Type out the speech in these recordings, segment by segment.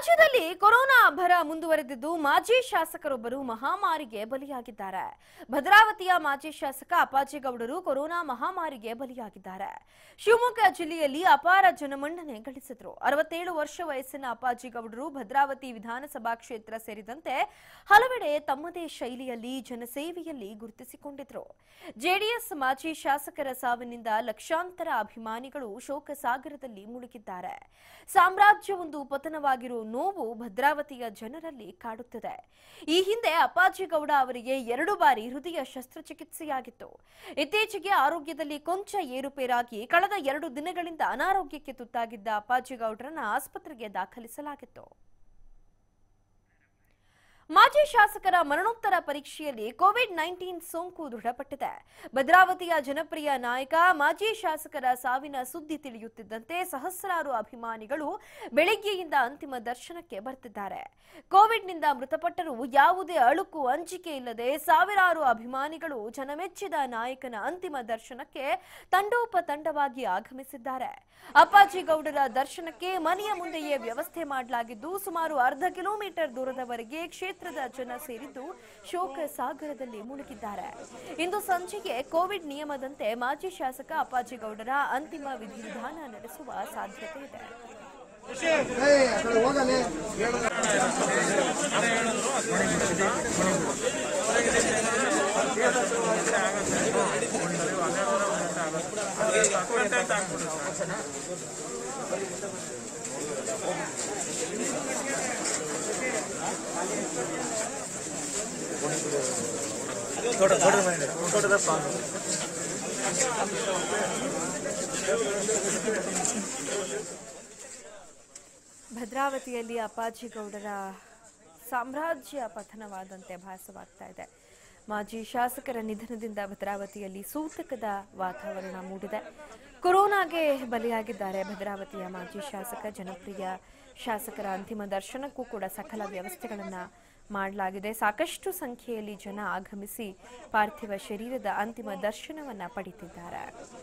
ರಾಜ್ಯದಲ್ಲಿ ಕೊರೋನಾ ಭರ ಮುಂದುವರೆದಿದ್ದು ಮಾಜಿ ಶಾಸಕರೊಬ್ಬರು ಮಹಾಮಾರಿಗೆ ಬಲಿಯಾಗಿದ್ದಾರೆ ಭದ್ರಾವತಿಯ ಮಾಜಿ ಶಾಸಕ ಅಪ್ಪಾಜಿಗೌಡರು ಕೊರೋನಾ ಮಹಾಮಾರಿಗೆ ಬಲಿಯಾಗಿದ್ದಾರೆ ಶಿವಮೊಗ್ಗ ಜಿಲ್ಲೆಯಲ್ಲಿ ಅಪಾರ ಜನಮನ್ನಣೆ ಗಳಿಸಿದ್ರು ಅರವತ್ತೇಳು ವರ್ಷ ವಯಸ್ಸಿನ ಅಪ್ಪಾಜಿಗೌಡರು ಭದ್ರಾವತಿ ವಿಧಾನಸಭಾ ಕ್ಷೇತ್ರ ಸೇರಿದಂತೆ ಹಲವೆಡೆ ತಮ್ಮದೇ ಶೈಲಿಯಲ್ಲಿ ಜನಸೇವೆಯಲ್ಲಿ ಗುರುತಿಸಿಕೊಂಡಿದ್ರು ಜೆಡಿಎಸ್ ಮಾಜಿ ಶಾಸಕರ ಸಾವಿನಿಂದ ಲಕ್ಷಾಂತರ ಅಭಿಮಾನಿಗಳು ಶೋಕ ಸಾಗರದಲ್ಲಿ ಮುಳುಗಿದ್ದಾರೆ ಸಾಮ್ರಾಜ್ಯವೊಂದು ಪತನವಾಗಿರೋ ನೋವು ಭದ್ರಾವತಿಯ ಜನರಲ್ಲಿ ಕಾಡುತ್ತಿದೆ ಈ ಹಿಂದೆ ಅಪ್ಪಾಜಿಗೌಡ ಅವರಿಗೆ ಎರಡು ಬಾರಿ ಹೃದಯ ಶಸ್ತ್ರಚಿಕಿತ್ಸೆಯಾಗಿತ್ತು ಇತ್ತೀಚೆಗೆ ಆರೋಗ್ಯದಲ್ಲಿ ಕೊಂಚ ಏರುಪೇರಾಗಿ ಕಳೆದ ಎರಡು ದಿನಗಳಿಂದ ಅನಾರೋಗ್ಯಕ್ಕೆ ತುತ್ತಾಗಿದ್ದ ಅಪ್ಪಾಜಿಗೌಡರನ್ನ ಆಸ್ಪತ್ರೆಗೆ ದಾಖಲಿಸಲಾಗಿತ್ತು ಮಾಜಿ ಶಾಸಕರ ಮರಣೋತ್ತರ ಪರೀಕ್ಷೆಯಲ್ಲಿ ಕೋವಿಡ್ ನೈನ್ಟೀನ್ ಸೋಂಕು ದೃಢಪಟ್ಟಿದೆ ಭದ್ರಾವತಿಯ ಜನಪ್ರಿಯ ನಾಯಕ ಮಾಜಿ ಶಾಸಕರ ಸಾವಿನ ಸುದ್ದಿ ತಿಳಿಯುತ್ತಿದ್ದಂತೆ ಸಹಸ್ರಾರು ಅಭಿಮಾನಿಗಳು ಬೆಳಗ್ಗೆಯಿಂದ ಅಂತಿಮ ದರ್ಶನಕ್ಕೆ ಬರ್ತಿದ್ದಾರೆ ಕೋವಿಡ್ನಿಂದ ಮೃತಪಟ್ಟರೂ ಯಾವುದೇ ಅಳುಕು ಅಂಜಿಕೆ ಇಲ್ಲದೆ ಸಾವಿರಾರು ಅಭಿಮಾನಿಗಳು ಜನಮೆಚ್ಚಿದ ನಾಯಕನ ಅಂತಿಮ ದರ್ಶನಕ್ಕೆ ತಂಡೋಪತಂಡವಾಗಿ ಆಗಮಿಸಿದ್ದಾರೆ ಅಪ್ಪಾಜಿಗೌಡರ ದರ್ಶನಕ್ಕೆ ಮನೆಯ ಮುಂದೆಯೇ ವ್ಯವಸ್ಥೆ ಮಾಡಲಾಗಿದ್ದು ಸುಮಾರು ಅರ್ಧ ಕಿಲೋಮೀಟರ್ ದೂರದವರೆಗೆ ಕ್ಷೇತ್ರದ ಜನ ಸೇರಿದ್ದು ಶೋಕ ಸಾಗರದಲ್ಲಿ ಮುಳುಗಿದ್ದಾರೆ ಇಂದು ಸಂಜೆಗೆ ಕೋವಿಡ್ ನಿಯಮದಂತೆ ಮಾಜಿ ಶಾಸಕ ಅಪ್ಪಾಜಿಗೌಡರ ಅಂತಿಮ ವಿಧಿವಿಧಾನ ನಡೆಸುವ ಸಾಧ್ಯತೆ ಇದೆ ಭದ್ರಾವತಿಯಲ್ಲಿ ಅಪ್ಪಾಜಿಗೌಡರ ಸಾಮ್ರಾಜ್ಯ ಪತನವಾದಂತೆ ಭಾಸವಾಗ್ತಾ ಇದೆ ಮಾಜಿ ಶಾಸಕರ ನಿಧನದಿಂದ ಭದ್ರಾವತಿಯಲ್ಲಿ ಸೂತಕದ ವಾತಾವರಣ ಮೂಡಿದೆ ಕೊರೋನಾಗೆ ಬಲಿಯಾಗಿದ್ದಾರೆ ಭದ್ರಾವತಿಯ ಮಾಜಿ ಶಾಸಕ ಜನಪ್ರಿಯ ಶಾಸಕರ ಅಂತಿಮ ದರ್ಶನಕ್ಕೂ ಕೂಡ ಸಕಲ ವ್ಯವಸ್ಥೆಗಳನ್ನ ಮಾಡಲಾಗಿದೆ ಸಾಕಷ್ಟು ಸಂಖ್ಯೆಯಲ್ಲಿ ಜನ ಆಗಮಿಸಿ ಪಾರ್ಥಿವ ಶರೀರದ ಅಂತಿಮ ದರ್ಶನವನ್ನ ಪಡಿತಿದ್ದಾರೆ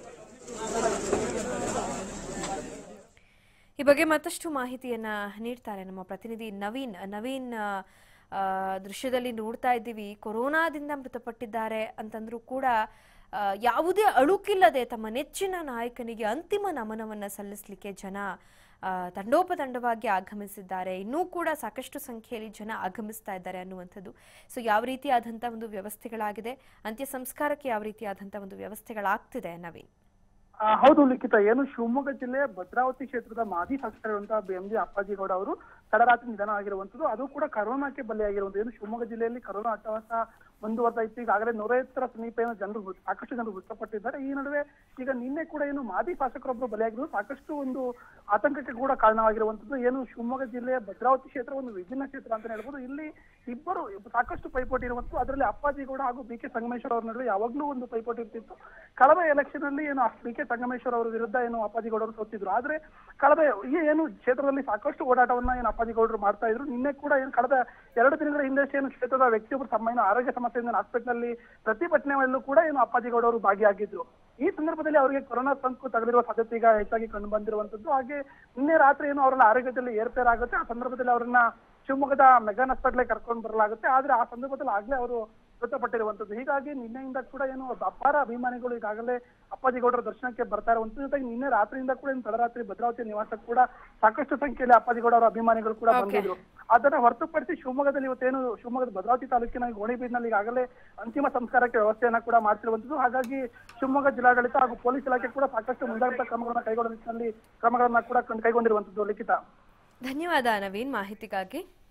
ಈ ಬಗ್ಗೆ ಮತ್ತಷ್ಟು ಮಾಹಿತಿಯನ್ನ ನೀಡ್ತಾರೆ ನಮ್ಮ ಪ್ರತಿನಿಧಿ ನವೀನ್ ನವೀನ್ ಆ, ಆ, ದೃಶ್ಯದಲ್ಲಿ ನೋಡ್ತಾ ಇದ್ದೀವಿ ಕೊರೋನಾದಿಂದ ಮೃತಪಟ್ಟಿದ್ದಾರೆ ಅಂತಂದ್ರೂ ಕೂಡ ಆ, ಯಾವುದೇ ಅಳುಕಿಲ್ಲದೆ ತಮ್ಮ ನೆಚ್ಚಿನ ನಾಯಕನಿಗೆ ಅಂತಿಮ ನಮನವನ್ನ ಸಲ್ಲಿಸಲಿಕ್ಕೆ ಜನ ಆ, ತಂಡೋಪತಂಡವಾಗಿ ಆಗಮಿಸಿದ್ದಾರೆ ಇನ್ನೂ ಕೂಡ ಸಾಕಷ್ಟು ಸಂಖ್ಯೆಯಲ್ಲಿ ಜನ ಆಗಮಿಸ್ತಾ ಇದ್ದಾರೆ ಅನ್ನುವಂಥದ್ದು ಸೊ ಯಾವ ರೀತಿಯಾದಂಥ ಒಂದು ವ್ಯವಸ್ಥೆಗಳಾಗಿದೆ ಅಂತ್ಯ ಸಂಸ್ಕಾರಕ್ಕೆ ಯಾವ ರೀತಿಯಾದಂಥ ಒಂದು ವ್ಯವಸ್ಥೆಗಳಾಗ್ತಿದೆ ನವೀನ್ ಆ, ಹೌದು ಲಿಖಿತ ಏನು ಶಿವಮೊಗ್ಗ ಜಿಲ್ಲೆಯ ಭದ್ರಾವತಿ ಕ್ಷೇತ್ರದ ಮಾಜಿ ಶಾಸಕರಾದಂತಹ ಎಂ ಜಿ ಅಪ್ಪಾಜಿಗೌಡ ಅವರು ತಡರಾತ್ರಿ ನಿಧನ ಆಗಿರುವಂತದ್ದು ಅದು ಕೂಡ ಕರೋನಾಕ್ಕೆ ಬಲಿಯಾಗಿರುವಂತದ್ದು ಏನು ಶಿವಮೊಗ್ಗ ಜಿಲ್ಲೆಯಲ್ಲಿ ಕರೋನಾ ಅಟ್ಟಹಾಸ ಮುಂದುವರೆದ ಇತ್ತು ಈಗಾಗಲೇ ನೂರೈವತ್ತರ ಸಮೀಪ ಏನು ಜನರು ಮೃತ- ಸಾಕಷ್ಟು ಜನರು ಮೃತಪಟ್ಟಿದ್ದಾರೆ ಈ ನಡುವೆ ಈಗ ನಿನ್ನೆ ಕೂಡ ಏನು ಮಾಜಿ ಶಾಸಕರೊಬ್ಬರು ಬಲಿಯಾಗಿದ್ದು ಸಾಕಷ್ಟು ಒಂದು ಆತಂಕಕ್ಕೆ ಕೂಡ ಕಾರಣವಾಗಿರುವಂತದ್ದು ಏನು ಶಿವಮೊಗ್ಗ ಜಿಲ್ಲೆಯ ಭದ್ರಾವತಿ ಕ್ಷೇತ್ರ ಒಂದು ವಿಭಿನ್ನ ಕ್ಷೇತ್ರ ಅಂತ ಹೇಳ್ಬೋದು ಇಲ್ಲಿ ಇಬ್ಬರು ಸಾಕಷ್ಟು ಪೈಪೋಟಿ ಇರುವಂತದ್ದು ಅದರಲ್ಲಿ ಅಪ್ಪಾಜಿಗೌಡ ಹಾಗೂ ಬಿ ಕೆ ಸಂಗಮೇಶ್ವರ ಅವರ ನಡುವೆ ಯಾವಾಗ್ಲೂ ಒಂದು ಪೈಪೋಟಿ ಇರ್ತಿತ್ತು ಕಳೆದ ಎಲೆಕ್ಷನ್ ಅಲ್ಲಿ ಏನು ಬಿ ಕೆ ಸಂಗಮೇಶ್ವರ ಅವರ ವಿರುದ್ಧ ಏನು ಅಪ್ಪಾಜಿಗೌಡರು ಸೋತಿದ್ರು ಆದ್ರೆ ಕಳೆದ ಈ ಏನು ಕ್ಷೇತ್ರದಲ್ಲಿ ಸಾಕಷ್ಟು ಓಡಾಟವನ್ನ ಏನು ಅಪ್ಪಾಜಿಗೌಡರು ಮಾಡ್ತಾ ಇದ್ರು ನಿನ್ನೆ ಕೂಡ ಏನು ಕಳೆದ ಎರಡು ದಿನಗಳ ಹಿಂದಷ್ಟೇ ಏನು ಕ್ಷೇತ್ರದ ವ್ಯಕ್ತಿಯೊಬ್ಬರು ತಮ್ಮ ಏನು ಆರೋಗ್ಯ ಸಮಸ್ಯೆಯಿಂದ ಹಾಸ್ಪಿಟಲ್ ನಲ್ಲಿ ಪ್ರತಿಭಟನೆಯಲ್ಲೂ ಕೂಡ ಏನು ಅಪ್ಪಾಜಿಗೌಡ ಅವರು ಭಾಗಿಯಾಗಿದ್ರು ಈ ಸಂದರ್ಭದಲ್ಲಿ ಅವರಿಗೆ ಕೊರೋನಾ ಸೋಂಕು ತಗುಲಿರುವ ಸಾಧ್ಯತೆ ಈಗ ಹೆಚ್ಚಾಗಿ ಕಂಡು ಬಂದಿರುವಂತದ್ದು ಹಾಗೆ ನಿನ್ನೆ ರಾತ್ರಿ ಏನು ಅವರ ಆರೋಗ್ಯದಲ್ಲಿ ಏರ್ಪೇರಾಗುತ್ತೆ ಆ ಸಂದರ್ಭದಲ್ಲಿ ಅವರನ್ನ ಶಿವಮೊಗ್ಗದ ಮೆಗಾನ್ ಹಾಸ್ಪಿಟಲ್ ಕರ್ಕೊಂಡು ಬರಲಾಗುತ್ತೆ ಆದ್ರೆ ಆ ಸಂದರ್ಭದಲ್ಲಿ ಆಗ್ಲೇ ಅವರು ಮೃತಪಟ್ಟಿರುವಂತದ್ದು ಹೀಗಾಗಿ ನಿನ್ನೆಯಿಂದ ಕೂಡ ಏನು ಅಪಾರ ಅಭಿಮಾನಿಗಳು ಈಗಾಗಲೇ ಅಪ್ಪಾಜಿಗೌಡರ ದರ್ಶನಕ್ಕೆ ಬರ್ತಾ ಇರುವಂತದ್ದು ಜೊತೆಗೆ ನಿನ್ನೆ ರಾತ್ರಿಯಿಂದ ಕೂಡ ಏನು ತಡರಾತ್ರಿ ಭದ್ರಾವತಿ ನಿವಾಸಕ್ಕೆ ಕೂಡ ಸಾಕಷ್ಟು ಸಂಖ್ಯೆಯಲ್ಲಿ ಅಪ್ಪಾಜಿಗೌಡ ಅವರ ಅಭಿಮಾನಿಗಳು ಕೂಡ Okay. ಬಂದಿದ್ರು ಅದನ್ನ ಹೊರತುಪಡಿಸಿ ಶಿವಮೊಗ್ಗದಲ್ಲಿ ಇವತ್ತೇನು ಶಿವಮೊಗ್ಗದ ಭದ್ರಾವತಿ ತಾಲೂಕಿನ ಗೋಣಿಬೀಡಿನಲ್ಲಿ ಈಗಾಗಲೇ ಅಂತಿಮ ಸಂಸ್ಕಾರಕ್ಕೆ ವ್ಯವಸ್ಥೆಯನ್ನ ಕೂಡ ಮಾಡ್ತಿರುವಂತದ್ದು ಹಾಗಾಗಿ ಶಿವಮೊಗ್ಗ ಜಿಲ್ಲಾಡಳಿತ ಹಾಗೂ ಪೊಲೀಸ್ ಇಲಾಖೆ ಕೂಡ ಸಾಕಷ್ಟು ಮುಂಜಾಗ್ರತಾ ಕ್ರಮಗಳನ್ನ ಕೈಗೊಳ್ಳುವ ನಿಟ್ಟಿನಲ್ಲಿ ಕ್ರಮಗಳನ್ನ ಕೂಡ ಕೈಗೊಂಡಿರುವಂತದ್ದು ಲಿಖಿತ ಧನ್ಯವಾದ ನವೀನ್ ಮಾಹಿತಿಗಾಗಿ